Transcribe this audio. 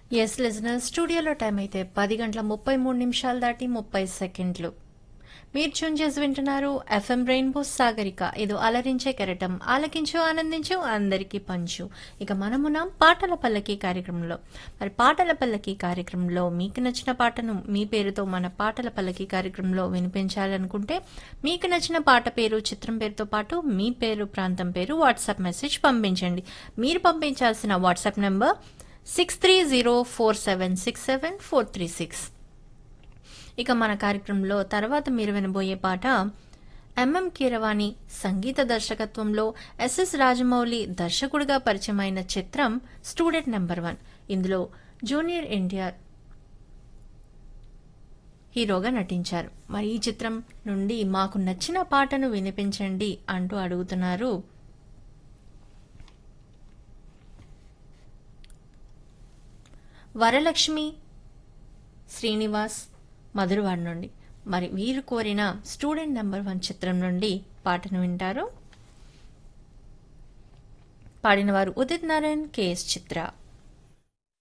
yes listener స్టూడియోలో time అయితే పది గంటల ముప్పై మూడు నిమిషాలు దాటి ముప్పై సెకండ్లు మీరు చూన్ చేసి వింటున్నారు ఎఫ్ఎం రెయిన్బో సాగరిక ఇది అలరించే కెరటం ఆలకించు ఆనందించు అందరికీ పంచు ఇక మనమున్నాం పాటల పల్లకి కార్యక్రమంలో మరి పాటల పల్లకి కార్యక్రమంలో మీకు నచ్చిన పాటను మీ పేరుతో మన పాటల పల్లకి కార్యక్రమంలో వినిపించాలనుకుంటే మీకు నచ్చిన పాట పేరు చిత్రం పేరుతో పాటు మీ పేరు ప్రాంతం పేరు వాట్సాప్ మెసేజ్ పంపించండి మీరు పంపించాల్సిన WhatsApp number six three zero four seven six seven four three six ఇక మన కార్యక్రమంలో తర్వాత మీరు వినబోయే పాట ఎంఎం కీరవాణి సంగీత దర్శకత్వంలో ఎస్ఎస్ రాజమౌళి దర్శకుడిగా పరిచయమైన చిత్రం స్టూడెంట్ నెంబర్ వన్ ఇందులో జూనియర్ ఎన్టీఆర్ హీరోగా నటించారు మరి ఈ చిత్రం నుండి మాకు నచ్చిన పాటను వినిపించండి అంటూ అడుగుతున్నారు వరలక్ష్మి శ్రీనివాస్ మధురవాడ నుండి మరి వీరు కోరిన స్టూడెంట్ నెంబర్ వన్ చిత్రం నుండి పాటను వింటారు పాడినవారు ఉదిత్ నారాయణ్ కేఎస్ చిత్ర